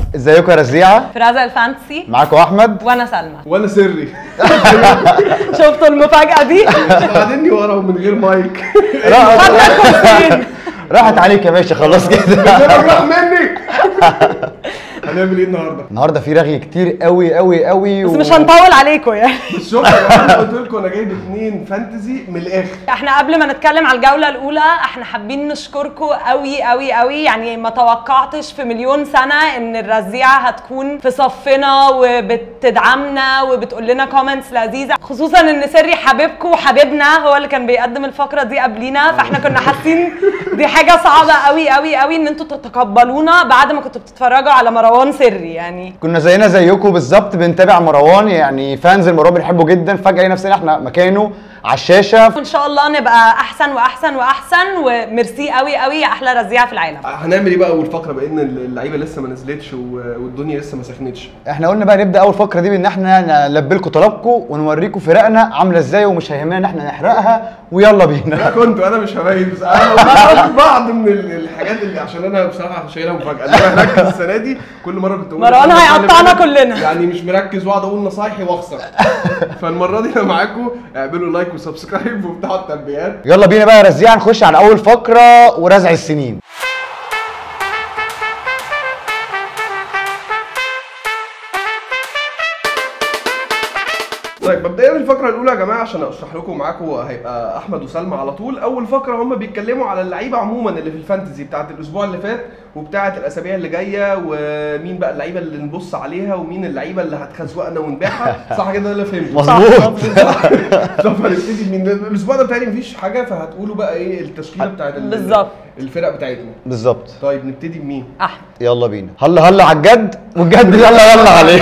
ازيكم يا رزيعه في رزق الفانتسي معاكم احمد وانا سلمى وانا سري شفتوا المفاجاه دي بعدني ورا ومن غير مايك راحت راحت عليك يا باشا خلاص كده الجنب راح مني هنعمل ايه النهارده؟ النهارده في رغي كتير قوي قوي قوي بس مش هنطول عليكم يعني بس شوف يا جماعه قلت لكم انا جايب اتنين فانتزي من الاخر احنا قبل ما نتكلم على الجوله الاولى احنا حابين نشكركم قوي قوي قوي يعني ما توقعتش في مليون سنه ان الرزيعه هتكون في صفنا وبتدعمنا وبتقول لنا كومنتس لذيذه خصوصا ان سري حبيبكم وحبيبنا هو اللي كان بيقدم الفقره دي قبلينا فاحنا كنا حاسين دي حاجه صعبه قوي قوي قوي ان انتوا تتقبلونا بعد ما كنتوا بتتفرجوا على مروان سري يعني كنا زينا زيكم بالظبط بنتابع مروان يعني فانز مروان بنحبه جدا فجاه لقينا نفسنا احنا مكانه على الشاشه وان شاء الله نبقى احسن واحسن واحسن وميرسي قوي قوي يا احلى رزيعه في العالم هنعمل ايه بقى اول فقره بان اللعيبه لسه ما نزلتش و- والدنيا لسه ما سخنتش احنا قلنا بقى نبدا اول فقره دي بان احنا نلبي لكم طلبكم ونوريكم فرقنا عامله ازاي ومش هيهمنا ان احنا نحرقها ويلا لا بينا كنت انا مش هبين بس انا قلت بعض من ال- الحاجات اللي عشان انا بصراحه شايلها مفاجاه اللي انا هركز السنه دي كل مره كنت اقول مروان السنة اللي هيقطعنا فاتت كلنا. يعني مش مركز واقعد اقول نصايحي واخسر فالمره دي انا معاكم اعملوا لايك وسبسكرايب وافتحوا التنبيهات يلا بينا بقى يا رزيع نخش على اول فقره ورزع السنين طيب مبدئيا الفقره الاولى يا جماعه عشان اشرح لكم معاكم هيبقى احمد وسلمى على طول اول فقره هم بيتكلموا على اللعيبه عموما اللي في الفانتزي بتاعت الاسبوع اللي فات وبتاعت الاسابيع اللي جايه ومين بقى اللعيبه اللي نبص عليها ومين اللعيبه اللي هتخزوقنا ونبيعها صح كده اللي فهمته مظبوط طب هنبتدي من الاسبوع ده بتاعي مفيش حاجه فهتقولوا بقى ايه التشكيله بتاعت ال- بالظبط. الفرق بتاعتنا بالظبط طيب نبتدي بمين؟ احمد يلا بينا هلا هلا على الجد والجد يلا يلا عليه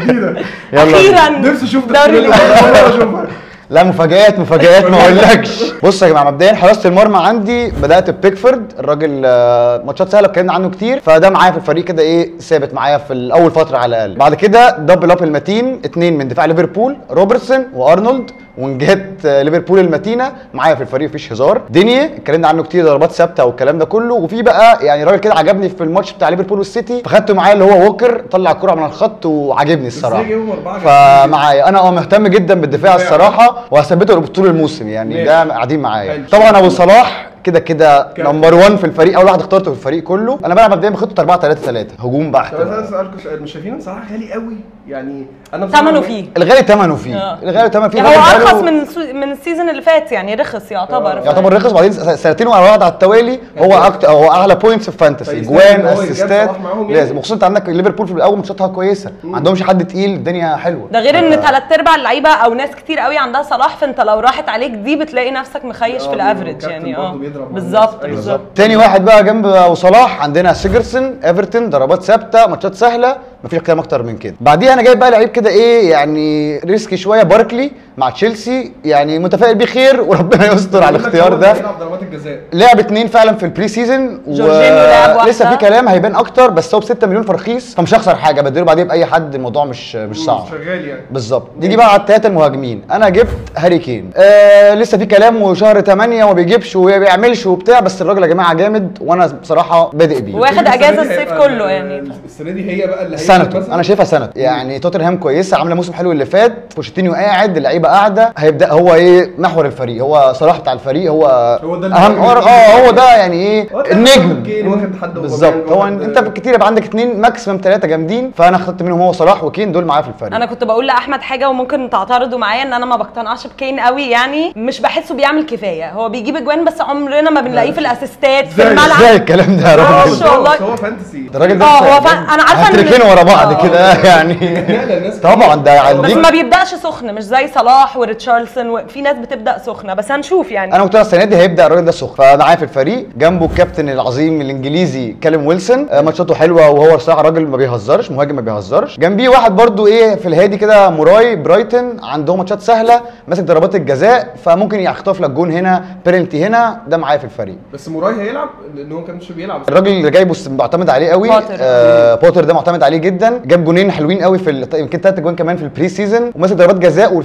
يلا بينا. اخيرا نفسي اشوف دوري تشكيله أول مرة اشوفها لا مفاجآت مفاجآت ما اقولكش بص يا جماعه مبدئيا حراسه المرمى عندي بدات ببيكفورد الراجل آه، ماتشات سهله اتكلمنا عنه كتير فده معايا في الفريق كده ايه ثابت معايا في الاول فتره على الاقل بعد كده دبل اب المتين اتنين من دفاع ليفربول روبرتسون وارنولد ونجات آه، ليفربول المتينه معايا في الفريق مفيش هزار ديني اتكلمنا عنه كتير ضربات ثابته والكلام ده كله وفي بقى يعني راجل كده عجبني في الماتش بتاع ليفربول والسيتي فخدته معايا اللي هو ووكر طلع الكره من الخط وعجبني الصراحه ازاي جايبهم أربعة فمعايا انا اه مهتم جدا بالدفاع دفاع. الصراحه وهثبته طول الموسم يعني ماشي. ده قاعدين معايا حلو. طبعا ابو صلاح كده كده كابتن. نمبر 1 في الفريق اول واحد اخترته في الفريق كله انا بلعب مبدئيا بخطه 4 3 3 هجوم بحت طب انا بقى. اسالكم سؤال مش شايفين بصراحه غالي قوي يعني انا بصراحة ثمنه فيه الغالي ثمنه فيه آه. الغالي ثمنه فيه يعني هو الراجل ارخص بقاله- من السو- من السيزون اللي فات يعني رخص يعتبر آه. يعتبر رخص وبعدين س- سنتين ورا بعض على التوالي هو اكتر هو اعلى بوينتس في فانتسي طيب جوان يستاهل إن هو يجاب اسيستات صلاح معاهم يعني؟ لازم وخصوصا انت عندك ليفربول في الاول ماتشاتها كويسه ما عندهمش حد تقيل الدنيا حلوه ده غير ان ثلاث ارباع اللعيبه او ناس كتير قوي عندها صلاح فانت لو راحت عليك دي بتلاقي نفسك مخيش آه، في الافريج كابتن يعني برضه اه بيضرب مع بالظبط الناس. أيوة. بالظبط تاني واحد بقى جنب ابو صلاح عندنا سيجرسون ايفرتون ضربات ثابته ماتشات سهله مفيش كلام اكتر من كده بعديها انا جايب بقى لعيب كده ايه يعني ريسكي شويه باركلي مع تشيلسي يعني متفائل بيه خير وربنا يستر على الاختيار ده يلعب ضربات الجزاء لعب اتنين فعلا في البري سيزون جورجينيو لعب واحدة. لسه في كلام هيبان اكتر بس هو ب 6 مليون فرخيص فمش هخسر حاجه بديله بعديه باي حد الموضوع مش مش صعب شغال يعني بالظبط نيجي بقى على الثلاثه المهاجمين انا جبت هاري كين آه لسه في كلام وشهر 8 وما بيجيبش وما بيعملش وبتاع بس الراجل يا جماعه جامد وانا بصراحه بادئ بيه واخد السنة اجازه دي الصيف هيبقى كله ال- يعني السنه دي هي بقى اللي هي سنته انا شايفها سنه يعني توتنهام كويسه عامله موسم حلو اللي فات بوشيتينيو قاعد اللعيبه قاعده هيبدا هو ايه محور الفريق هو صلاح بتاع الفريق هو هو ده اهم المهاجم اه الكبير. هو ده يعني ايه هو ده واخد النجم كين، واخد حد بالظبط أوباميانج، هو واخد- انت بالكتير يبقى عندك اثنين ماكسيمم ثلاثه جامدين فانا خدت منهم هو صلاح وكين دول معايا في الفريق انا كنت بقول لاحمد حاجه وممكن تعترضوا معايا ان انا ما بقتنعش بكين قوي يعني مش بحسه بيعمل كفايه هو بيجيب اجوان بس عمرنا ما بنلاقيه في الاسيستات في ازاي- الملعب ازاي الكلام ده يا آه، راجل بس والله. هو فانتسي ده الراجل ده اه هو بس- فا- انا عارفه ان هاتريكين ورا بعض آه. كده يعني نقلة الناس طبعا ده بس هيديك ما بيبداش سخن مش زي صلاح وريتشارلسون وفي ناس بتبدا سخنه بس هنشوف يعني انا مقتنع السنه دي هيبدا الراجل ده سخن فمعايا في الفريق جنبه الكابتن العظيم الانجليزي كالم ويلسون آه، ماتشاته حلوه وهو الصراحه راجل ما بيهزرش مهاجم ما بيهزرش جنبيه واحد برضو ايه في الهادي كده موراي برايتون عندهم ماتشات سهله ماسك ضربات الجزاء فممكن يخطف لك جون هنا بيرنتي هنا ده معايا في الفريق بس موراي هيلعب لان هو ما كانش بيلعب الراجل اللي جايبه س- معتمد عليه قوي بوتر. آه بوتر ده معتمد عليه جدا جاب جونين حلوين قوي في ال- يمكن ثلاث جوان كمان في البري سيزون وماسك ضربات جزاء والفرقه ماتشات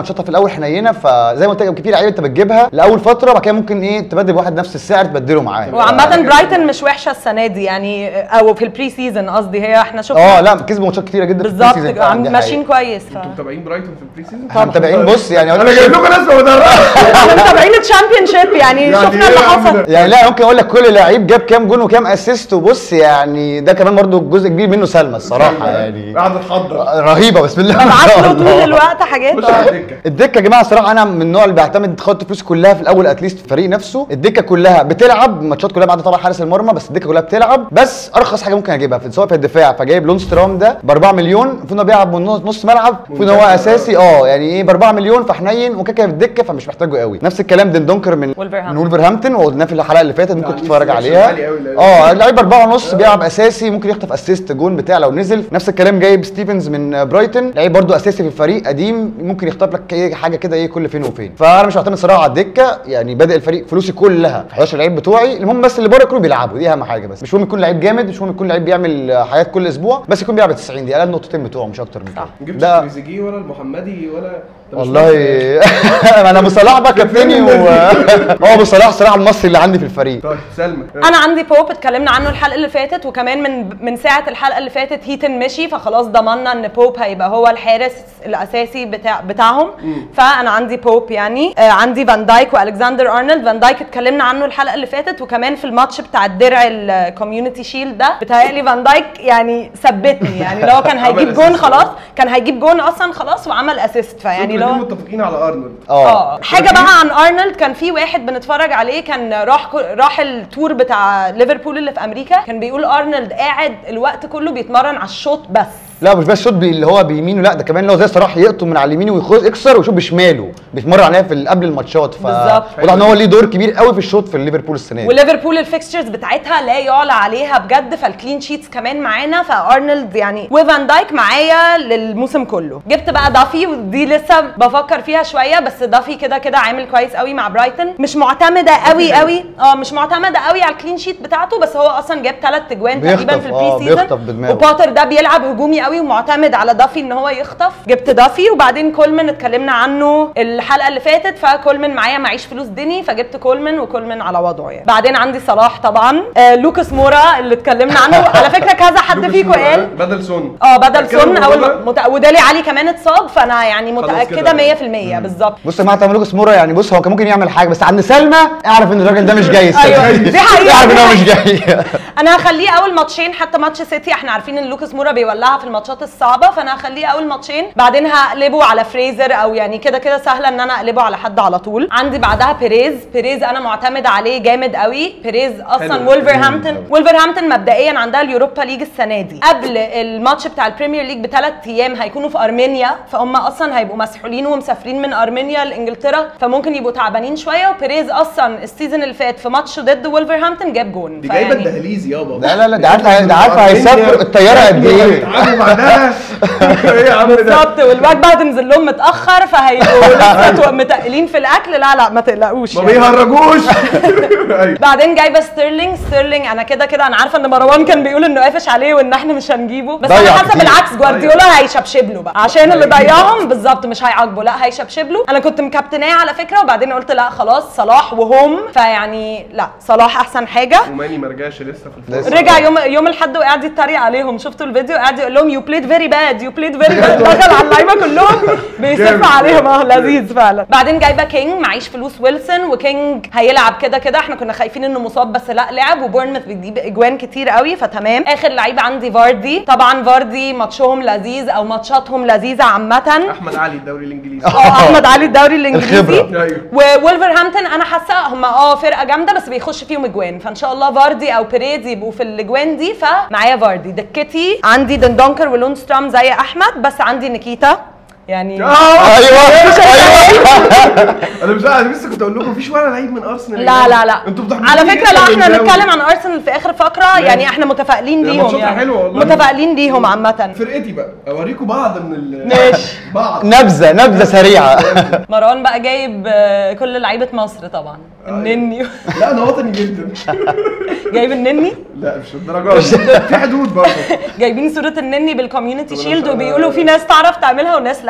ماتشاتها في الاول حنينه فزي ما قلت لك في لعيبه انت بتجيبها لاول فتره بعد كده ممكن ايه تبدل واحد نفس السعر تبدله معاه وعامة برايتون مش وحشة السنة دي يعني او في البري سيزون قصدي هي احنا شفنا اه لا كسبوا ماتشات كتيره جدا في بالظبط البري سيزون فعلا، عم- دي ماشيين حقيقة. كويس ف... انتوا متابعين برايتون في البري سيزون احنا متابعين بص يعني انا جايب لكم ناس ما بتهربش احنا متابعين الشامبيون شيب يعني يعني شفنا إيه اللي يا عم حصل ده؟ يعني لا ممكن اقول لك كل لعيب جاب كام جون وكام اسيست وبص يعني ده كمان برضو جزء كبير منه سلمى الصراحه يعني قاعده تحضر رهيبه بسم الله ما ببعت شاء له طول الله الوقت حاجات مش اه على الدكه الدكه يا جماعه الصراحه انا من النوع اللي بيعتمد خط فلوس كلها في الاول اتليست في الفريق نفسه الدكه كلها بتلعب الماتشات كلها بعد طبعا حارس المرمى بس الدكه كلها بتلعب بس ارخص حاجه ممكن اجيبها في سواء في الدفاع فجايب لونسترام ده ب 4 مليون المفروض انه بيلعب من نص نص ملعب المفروض ان هو ممتاز. اساسي اه يعني ايه ب 4 مليون فحنين وكده كده في الدكه فمش محتاجه قوي نفس الكلام دين دونكر من ولفرهامبتون. من ولفرهامبتون وقلناه في الحلقه اللي فاتت ممكن يعني تتفرج selection عليها عالي أوي لأن- اه اللعيب 4 ونص بيلعب اساسي ممكن يخطف اسيست جون بتاع لو نزل نفس الكلام جايب ستيفنز من برايتون لعيب برضو اساسي في الفريق قديم ممكن يخطف لك اي حاجه كده ايه كل فين وفين فانا مش معتمد صراحه على الدكه يعني بادئ الفريق فلوسي كلها في 11 لعيب بتوعي المهم بس اللي بره يكونوا بيلعبوا دي اهم حاجه بس مش مهم يكون لعيب جامد مش مهم يكون لعيب بيعمل حاجات كل اسبوع بس يكون بيلعب 90 دي اقل نقطتين بتوعه مش اكتر من صح. كده ما جبتش ده تريزيجيه ولا المحمدي ولا ده مش والله مصري. انا ابو صلاح بقى كابتني و هو ابو صلاح صراحه المصري اللي عندي في الفريق طيب سلمى انا عندي بوب اتكلمنا عنه الحلقه اللي فاتت وكمان من من ساعه الحلقه اللي فاتت هيتن مشي فخلاص ضمننا ان بوب هيبقى هو الحارس الاساسي بتاع بتاعهم فانا عندي بوب يعني آه عندي فان دايك والكسندر ارنولد فان دايك اتكلمنا عنه الحلقه اللي فاتت وكمان في الماتش بتاع الدرع الكوميونتي شيلد ده بتهيألي فان دايك يعني ثبتني يعني لو كان هيجيب عمل جون assist. خلاص كان هيجيب جون اصلا خلاص وعمل اسيست فيعني انتوا لو الاتنين متفقين على ارنولد اه حاجه بقى عن ارنولد كان في واحد بنتفرج عليه كان راح راح التور بتاع ليفربول اللي في امريكا كان بيقول ارنولد قاعد الوقت كله بيتمرن على الشوط بس لا مش بس شوط بي- اللي هو بيمينه لا ده كمان اللي هو زي صلاح يقطم من على اليمين ويكسر ويشوط بشماله بيتمرن عليها في ال- قبل الماتشات ف بالظبط. واضح ان هو ليه دور كبير قوي في الشوط في ليفربول السنه دي وليفربول الفيكستشرز بتاعتها لا يعلى عليها بجد فالكلين شيتس كمان معانا فارنولد يعني وفان دايك معايا للموسم كله جبت بقى دافي ودي لسه بفكر فيها شويه بس دافي كده كده عامل كويس قوي مع برايتون مش معتمده قوي قوي اه مش معتمده قوي على الكلين شيت بتاعته بس هو اصلا جاب ثلاث تجوان تقريبا بيخطف، في آه، البري بيخطف سيزون بدماغه. وبوتر ده بيلعب هجومي قوي ومعتمد على دافي ان هو يخطف جبت دافي وبعدين كولمان اتكلمنا عنه الحلقه اللي فاتت فكولمان معايا معيش فلوس دني فجبت كولمان وكولمان على وضعه يعني بعدين عندي صلاح طبعا آه لوكاس مورا اللي اتكلمنا عنه على فكره كذا حد لوكاس فيكم مورا، قال بدل سون اه بدل فاكرة سون الموضوع اول ده؟ مت... ودالي علي كمان اتصاب فانا يعني خلاص متاكده كده. 100% بالظبط بص يا جماعه تعملوا لوكاس مورا يعني بص هو كان ممكن يعمل حاجه بس عند سلمى اعرف ان الراجل ده مش جاي السنة أيوة، دي. دي حقيقة، اعرف ان دي هو مش حقيقة. جاي انا هخليه اول ماتشين حتى ماتش سيتي احنا عارفين ان لوكاس مورا بيولعها في الماتشات الصعبه فانا هخليه اول ماتشين بعدين هقلبه على فريزر او يعني كده كده سهله ان انا اقلبه على حد على طول عندي بعدها بيريز بيريز انا معتمد عليه جامد قوي بيريز اصلا حلو. وولفرهامبتون وولفرهامبتون مبدئيا عندها اليوروبا ليج السنه دي قبل الماتش بتاع البريمير ليج بثلاث ايام هيكونوا في ارمينيا فهم اصلا هيبقوا مسحولين ومسافرين من ارمينيا لانجلترا فممكن يبقوا تعبانين شويه وبيريز اصلا السيزون اللي فات في ماتش ضد وولفرهامبتون جاب جون دي جايبه فيعني- الدهليز يابا لا لا لا ده عارفه ده عارفه هيسافر الطياره قد ايه تعالوا بعدها ايه يا عم ده بالظبط والوجبه هتنزل لهم متاخر فهيبقوا لسه متقلين في الاكل لا لا ما تقلقوش ما يعني. بيهرجوش ايوه بعدين جايبه ستيرلينج ستيرلينج انا كده كده انا عارفه ان مروان كان بيقول انه قافش عليه وان احنا مش هنجيبه بس انا ضيع حاسه كتير. بالعكس جوارديولا هيشبشب له بقى عشان اللي ضيعهم بالظبط مش هيعاقبه لا هيشبشب له انا كنت مكابتناه على فكره وبعدين قلت لا خلاص صلاح وهوم فيعني لا صلاح احسن حاجه وماني ما رجعش لسه في الفرقه لسه. رجع يوم يوم الاحد وقاعد يتريق عليهم شفتوا الفيديو قاعد يقول لهم يو بلايد فيري باد يو بلايد فيري باد دخل على اللعيبه كلهم جامد. بيسف عليهم اه لذيذ فعلا بعدين جايبه كينج معيش فلوس ويلسون وكينج هيلعب كده كده احنا كنا خايفين انه مصاب بس لا لعب وبورنموث بتجيب اجوان كتير قوي فتمام اخر لعيبه عندي فاردي طبعا فاردي ماتشهم لذيذ او ماتشاتهم لذيذه عامه احمد علي الدوري الانجليزي اه احمد علي الدوري الانجليزي الخبرة. ايوه وولفرهامبتون انا حاسه هم اه فرقه جامده بس بيخش فيهم اجوان فان شاء الله فاردي او بيريز يبقوا في الاجوان دي فمعايا فاردي دكتي عندي دندونكر ولونسترام زي احمد بس عندي نيكيتا يعني اه ايوه ايوه انا مش عارف لسه كنت اقول لكم مفيش ولا لعيب من ارسنال لا لا لا انتوا بتحبوا على فكره لا احنا نتكلم عن ارسنال في اخر فقره يعني احنا متفائلين يا ليهم ماتشاتها يعني حلوة والله. متفائلين ليهم عامه فرقتي بقى اوريكم بعض من ال ماشي. بعض نبذه نبذه سريعه مروان بقى جايب آه، كل لعيبه مصر طبعا النني لا انا وطني جدا جايب النني لا مش الدرجه دي في حدود برضه جايبين صوره النني بالكوميونتي طب أنا شيلد مش- وبيقولوا في ناس تعرف تعملها وناس لا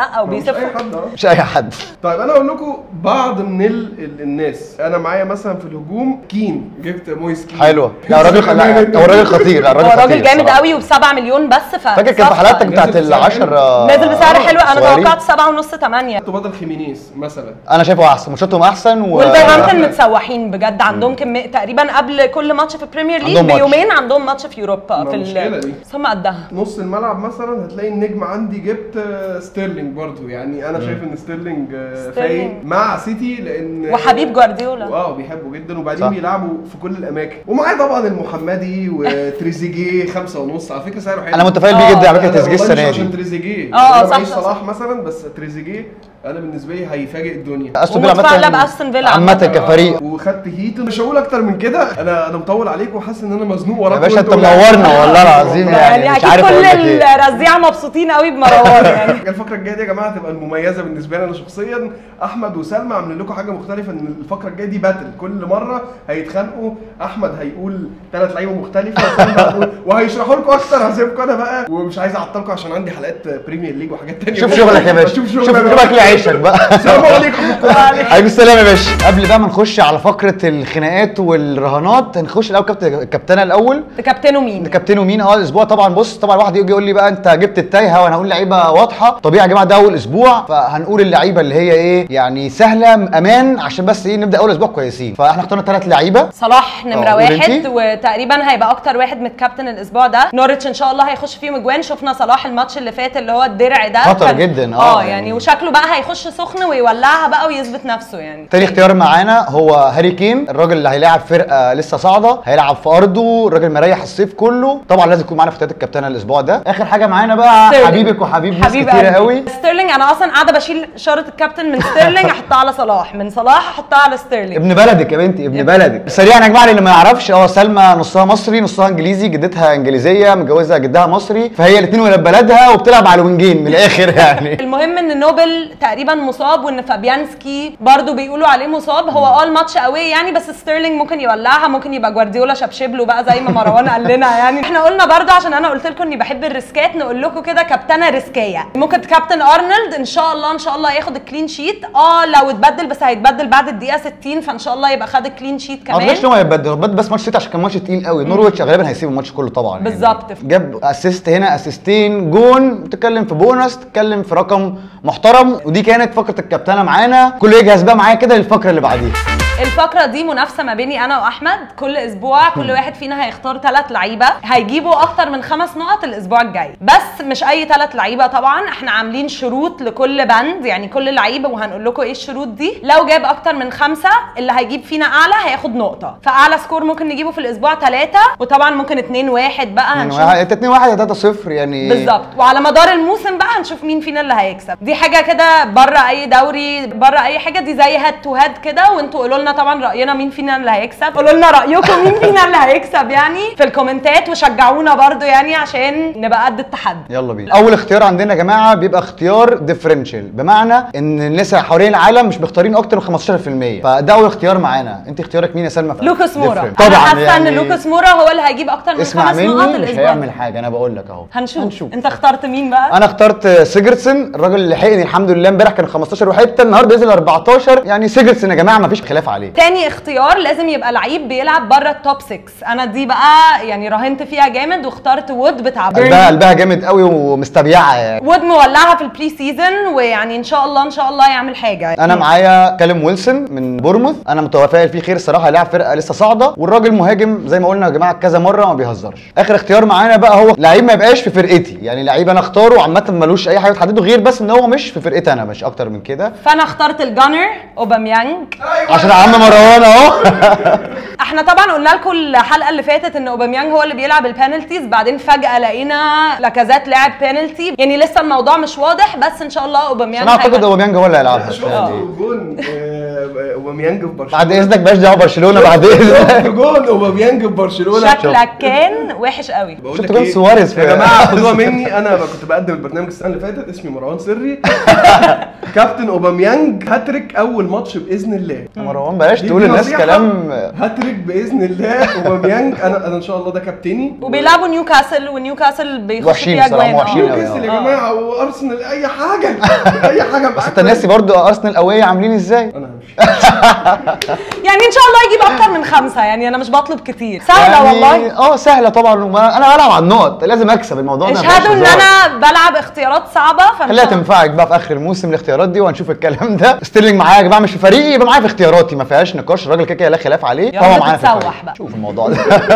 لا مش اي وبيسفوا حد اه مش اي حد طيب انا اقول لكم بعض من ال... ال... الناس انا معايا مثلا في الهجوم كين جبت مويس كين حلوه لا الراجل خ- لا هو الراجل خطير لا هو الراجل راجل خطير جامد الصراحة. قوي وب7 مليون بس ف فاكر كان في حالاتك بتاعت نازل بسعر العشر آه، نازل بسعر حلو انا صغيرين. توقعت 7 ونص 8 بدل خيمينيز مثلا انا شايفه احسن ماتشاتهم احسن و والفيرهامبتون متسوحين بجد عندهم كميه تقريبا قبل كل ماتش في البريمير ليج عندهم ماتش. بيومين عندهم ماتش في اوروبا ما في المشكلة ال دي. بس هم قدها نص الملعب مثلا هتلاقي النجم عندي جبت آه، ستيرلينج برضو يعني انا شايف ان ستيرلينج آه، ستيرلينج. فايق مع سيتي لان وحبيب جوارديولا اه بيحبه جدا وبعدين صح. بيلعبوا في كل الاماكن ومعاه طبعا المحمدي وتريزيجيه خمسة ونص على فكره سعره حلو انا متفائل بيه آه. جدا على فكره أنا تسجيل والله مش السنه عشان دي تريزيجيه آه، انا صح، معيش صح، صلاح صح. مثلا بس تريزيجيه انا بالنسبه لي هيفاجئ الدنيا استون فيلا ومتفائلة عامة- بأستون فيلا عامة عامة. كفريق وخدت هيت مش هقول اكتر من كده انا انا مطول عليكم وحاسس ان انا مزنوق وراكم يا باشا انت وانتوا- منورنا والله العظيم يعني, يعني مش اكيد عارف كل اقول لك ايه الرزيعه مبسوطين قوي بمروان يعني الفقره الجايه دي يا جماعه هتبقى المميزه بالنسبه لي انا شخصيا احمد وسلمى عاملين لكم حاجه مختلفه ان الفقره الجايه دي باتل كل مره هيتخانقوا احمد هيقول ثلاث لعيبه مختلفه وسلمى هتقول وهيشرحوا لكم اكتر هسيبكم انا بقى ومش عايز اعطلكم عشان عندي حلقات بريمير ليج وحاجات تانية شوف شغلك يا باشا شوف شوف شغلك شغلك لعيشك بقى السلام عليكم عليكم السلام يا باشا قبل بقى ما نخش على فقره الخناقات والرهانات هنخش الاول كابتن الكابتنه الاول كابتنه مين؟ كابتنه مين اه الاسبوع طبعا بص طبعا واحد يجي يقول لي بقى انت جبت التايهه وانا هقول لعيبه واضحه طبيعي يا جماعه ده اول اسبوع فهنقول اللعيبه اللي هي ايه يعني سهله امان عشان بس ايه نبدا اول اسبوع كويسين فاحنا اخترنا ثلاث لعيبه صلاح نمره اه، قول واحد انتي. وتقريبا هيبقى اكتر واحد متكابتن الاسبوع ده نورتش ان شاء الله هيخش فيهم اجوان شفنا صلاح الماتش اللي فات اللي هو الدرع ده خطر كان- جدا، اه، اه يعني. يعني وشكله بقى هيخش سخن ويولعها بقى ويثبت نفسه يعني تاني اختيار معانا هو هاري كين الراجل اللي هيلاعب فرقه لسه صاعده هيلعب في ارضه الراجل مريح الصيف كله طبعا لازم يكون معانا في اختيارات الكابتنه الاسبوع ده اخر حاجه معانا بقى ستيرلينج. حبيبك وحبيب ناس حبيب كتيره قلبي. قوي ستيرلينج انا اصلا قاعده بشيل شاره الكابتن من ستيرلينج احطها على صلاح من صلاح احطها على ستيرلينج ابن بلدك يا بنتي ابن بلدك سريعا يا جماعه اللي ما يعرفش اه سلمى نصها مصري نصها انجليزي جدتها انجليزيه متجوزه جدها مصري فهي الاثنين ولاد بلدها وبتلعب على الوينجين من الاخر يعني المهم ان نوبل تقريبا مصاب وان فابيانسكي برضو بيقولوا عليه مصاب هو اه الماتش قوي يعني بس ستيرلينج ممكن يولعها ممكن يبقى جوارديولا شبشب له بقى زي ما مروان قال لنا يعني احنا قلنا برضو عشان انا قلت لكم اني بحب الريسكات نقول لكم كده كابتنه ريسكيه ممكن كابتن ارنولد ان شاء الله ان شاء الله ياخد الكلين شيت اه لو اتبدل بس هيتبدل بعد الدقيقه 60 فان شاء الله يبقى خد الكلين شيت ما اعتقدش ان كمان هو هيبدل هيبدل بس ماتش سيتي عشان كان ماتش تقيل قوي نورويتش غالبا هيسيب الماتش كله طبعا يعني. بالظبط. جاب اسيست هنا اسيستين جون بتتكلم في بونص تتكلم في رقم محترم ودي كانت فقره الكابتنه معانا كله يجهز بقى معايا كده للفقره اللي بعديها الفقرة دي منافسة ما بيني أنا وأحمد كل أسبوع كل واحد فينا هيختار ثلاث لعيبة هيجيبوا أكتر من خمس نقط الأسبوع الجاي بس مش أي ثلاث لعيبة طبعا احنا عاملين شروط لكل بند يعني كل لعيبة وهنقول لكم إيه الشروط دي لو جاب أكتر من خمسة اللي هيجيب فينا أعلى هياخد نقطة فأعلى سكور ممكن نجيبه في الأسبوع ثلاثة وطبعا ممكن اتنين واحد بقى يعني هنشوف واحد- انت 2 1 3 0 يعني بالظبط وعلى مدار الموسم بقى هنشوف مين فينا اللي هيكسب دي حاجه كده بره اي دوري بره اي حاجه دي زي هاد تو هاد كده وانتوا قولوا لنا طبعا راينا مين فينا اللي هيكسب قولوا لنا رايكم مين فينا اللي هيكسب يعني في الكومنتات وشجعونا برضو يعني عشان نبقى قد التحدي يلا بينا اول اختيار عندنا يا جماعه بيبقى اختيار ديفرنشال بمعنى ان الناس حوالين العالم مش مختارين اكتر من 15% فده اول اختيار معانا انت اختيارك مين يا سلمى لوكاس مورا different. انا طبعا حاسه يعني ان لوكاس مورا هو اللي هيجيب اكتر من اسمع خمس مني نقط مش الاسبوع هيعمل ده. حاجه انا بقول لك اهو هنشوف. هنشوف انت اخترت مين بقى انا اخترت سيجرتسن الراجل اللي لحقني الحمد لله امبارح كان 15 وحته النهارده نزل 14 يعني سيجرتسن يا جماعه مفيش خلاف عليه تاني اختيار لازم يبقى لعيب بيلعب بره التوب 6 انا دي بقى يعني راهنت فيها جامد واخترت وود بتاع قلبها بيرنلي قلبها جامد قوي ومستبيعه يعني وود مولعها في البري سيزون ويعني ان شاء الله ان شاء الله يعمل حاجه انا معايا كالم ويلسون من بورموث انا متفائل فيه خير الصراحه هيلاعب فرقه لسه صاعده والراجل مهاجم زي ما قلنا يا جماعه كذا مره ما بيهزرش اخر اختيار معانا بقى هو لعيب ما يبقاش في فرقتي يعني لعيب انا اختاره عامه ملوش اي حاجه تحدده غير بس ان هو مش في فرقتي انا مش اكتر من كده فانا اخترت الجانر اوباميانج عشان عم مروان اهو احنا طبعا قلنا لكم الحلقه اللي فاتت ان اوباميانج هو اللي بيلعب البينالتيز بعدين فجاه لقينا لاكازات لاعب بينالتي يعني لسه الموضوع مش واضح بس ان شاء الله اوباميانج انا اعتقد هيبقى- اوباميانج هو اللي هيلعبها شفت يعني. جون آه، اوباميانج في برشلونه بعد اذنك بلاش دعوه برشلونه بعد شفت اذنك جون اوباميانج في برشلونه شكلك كان وحش قوي بقول شفت لك جون إيه؟ سواريز في- يا جماعه خدوها مني انا كنت بقدم البرنامج السنه اللي فاتت اسمي مروان سري كابتن اوباميانج هاتريك اول ماتش باذن الله مروان بلاش دي تقول للناس نصيحة. كلام هاتريك باذن الله اوباميانج انا انا ان شاء الله ده كابتني وبيلعبوا نيوكاسل ونيوكاسل بيخش وحشين فيها بصراحة، اجوان وحشين آه. أوي. نيوكاسل يا آه. جماعه وارسنال اي حاجه اي حاجه بس انت ناسي برضو ارسنال قويه عاملين ازاي انا همشي يعني ان شاء الله يجيب اكتر من خمسه يعني انا مش بطلب كتير سهله يعني والله اه سهله طبعا وما- انا بلعب على النقط لازم اكسب الموضوع ده ما اشهدوا ان فيهاش هزار. انا بلعب اختيارات صعبه فان خليها شاء الله تنفعك بقى في اخر الموسم الاختيارات دي وهنشوف الكلام ده ستيرلينج معايا يا جماعه مش في فريقي يبقى معايا في اختياراتي ما فيهاش نقاش الراجل كده كده لا خلاف عليه يلا فهو معايا في تتسوح الفريق. بقى. شوف الموضوع ده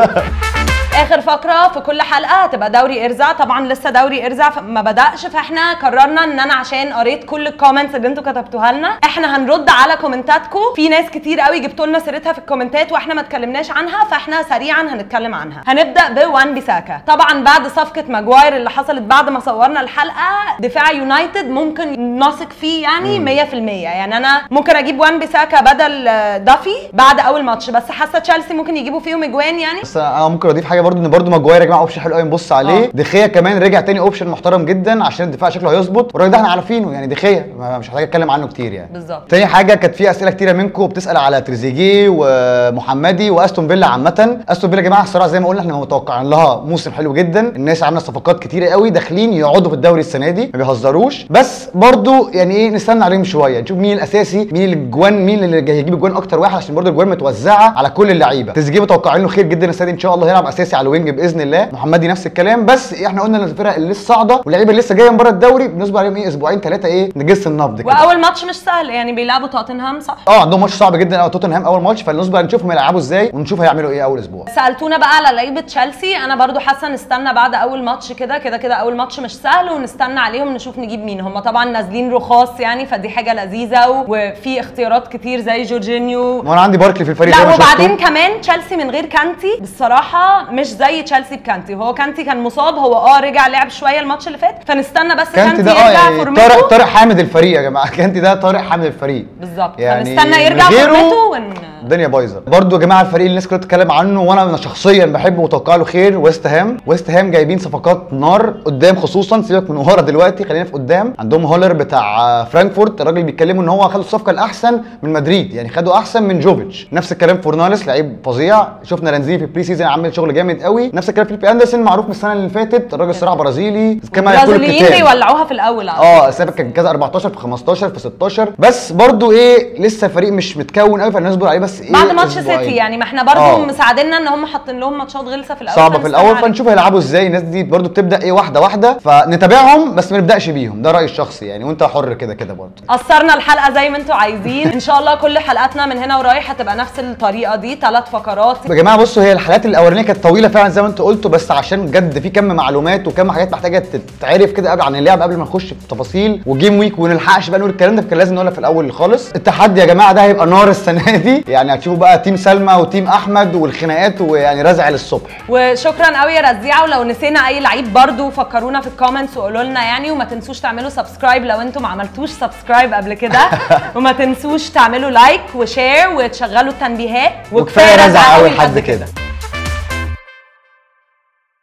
اخر فقره في كل حلقه هتبقى دوري ارزع طبعا لسه دوري ارزع ف- ما بداش فاحنا قررنا ان انا عشان قريت كل الكومنتس اللي انتوا كتبتوها لنا احنا هنرد على كومنتاتكم في ناس كتير قوي جبتوا لنا سيرتها في الكومنتات واحنا ما اتكلمناش عنها فاحنا سريعا هنتكلم عنها هنبدا بوان بيساكا طبعا بعد صفقه ماجواير اللي حصلت بعد ما صورنا الحلقه دفاع يونايتد ممكن نثق فيه يعني 100% يعني انا ممكن اجيب وان بيساكا بدل آه، دافي بعد اول ماتش بس حاسه تشيلسي ممكن يجيبوا فيهم اجوان يعني بس انا ممكن اضيف حاجه برضو ان برضو ماجواير يا جماعه اوبشن حلو قوي نبص عليه آه. دخيا كمان رجع تاني اوبشن محترم جدا عشان الدفاع شكله هيظبط والراجل ده احنا عارفينه يعني دخيا ما- مش محتاج اتكلم عنه كتير يعني بالظبط. تاني حاجه كانت في اسئله كتيره منكم بتسال على تريزيجيه ومحمدي واستون فيلا عامه استون فيلا يا جماعه الصراحه زي ما قلنا احنا متوقعين لها موسم حلو جدا الناس عامله صفقات كتيره قوي داخلين يقعدوا في الدوري السنه دي ما بيهزروش بس برضو يعني ايه نستنى عليهم شويه نشوف مين الاساسي مين الجوان مين اللي جاي يجيب الجوان اكتر واحد عشان برضو الجوان متوزعه على كل اللعيبه تريزيجيه متوقعين له خير جدا السنه دي ان شاء الله هيلعب اساسي على الوينج باذن الله محمدي نفس الكلام بس احنا قلنا ان الفرق اللي لسه صاعده واللعيبه اللي لسه جايه من بره الدوري بنصبر عليهم ايه اسبوعين ثلاثه ايه نجس النبض كده واول ماتش مش سهل يعني بيلعبوا توتنهام صح اه عندهم ماتش صعب جدا قوي توتنهام اول ماتش فنصبر نشوفهم هيلعبوا ازاي ونشوف هيعملوا ايه اول اسبوع سالتونا بقى على لعيبه تشيلسي انا برضو حاسه نستنى بعد اول ماتش كده كده كده اول ماتش مش سهل ونستنى عليهم نشوف نجيب مين هم طبعا نازلين رخاص يعني فدي حاجه لذيذه و- وفي اختيارات كتير زي جورجينيو وانا عندي باركلي في الفريق زي لا ما وبعدين شفتوا. كمان تشيلسي من غير كانتي بصراحه مش زي تشيلسي بكانتي هو كانتي كان مصاب هو اه رجع لعب شويه الماتش اللي فات فنستنى بس كانتي كانتي ده اه يرجع يعني فورمته طارق طارق حامد الفريق يا جماعه كانتي ده طارق حامد الفريق بالظبط يعني فنستنى يرجع من غيره فورمته ون... الدنيا بايظه برضو يا جماعه الفريق اللي الناس كلها بتتكلم عنه وانا أنا شخصيا بحبه ومتوقع له خير ويست هام ويست هام جايبين صفقات نار قدام خصوصا سيبك من ورا دلوقتي خلينا في قدام عندهم هولر بتاع فرانكفورت الراجل بيتكلموا ان هو خدوا الصفقه الاحسن من مدريد يعني خدوا احسن من جوفيتش نفس الكلام فورناليس لعيب فظيع شفنا رانزيني في البري سيزون عامل شغل جامد قوي نفس الكلام فيليب اندرسون معروف من السنه اللي فاتت الراجل الصراحه برازيلي كما يقول البرازيليين الكتاب بيولعوها في الاول على اه سابق كان كذا 14 في 15 في 16 بس برضو ايه لسه الفريق مش متكون قوي فنصبر عليه بس ايه بعد ماتش أسبوعين. سيتي يعني ما احنا برضو آه. مساعديننا ان هم حاطين لهم ماتشات غلسه في الاول صعبه في فنستنى الاول عليهم. فنشوف هيلعبوا ازاي الناس دي برضو بتبدا ايه واحده واحده فنتابعهم بس ما نبداش بيهم ده رايي الشخصي يعني وانت حر كده كده برضو قصرنا الحلقه زي ما انتوا عايزين ان شاء الله كل حلقاتنا من هنا ورايح هتبقى نفس الطريقه دي ثلاث فقرات يا جماعه بصوا هي الحلقات الاولانيه كانت طويله فعلا زي ما انتوا قلتوا بس عشان بجد في كم معلومات وكم حاجات محتاجه تتعرف كده قبل عن اللعب قبل ما نخش في التفاصيل وجيم ويك ونلحقش بقى نقول الكلام ده فكان لازم نقولها في الاول خالص التحدي يا جماعه ده هيبقى نار السنه دي يعني هتشوفوا بقى تيم سلمى وتيم احمد والخناقات ويعني رزع للصبح وشكرا قوي يا رزيعه ولو نسينا اي لعيب برضو فكرونا في الكومنتس وقولوا لنا يعني وما تنسوش تعملوا سبسكرايب لو انتم ما عملتوش سبسكرايب قبل كده وما تنسوش تعملوا لايك وشير وتشغلوا التنبيهات وكفايه رزع قوي لحد كده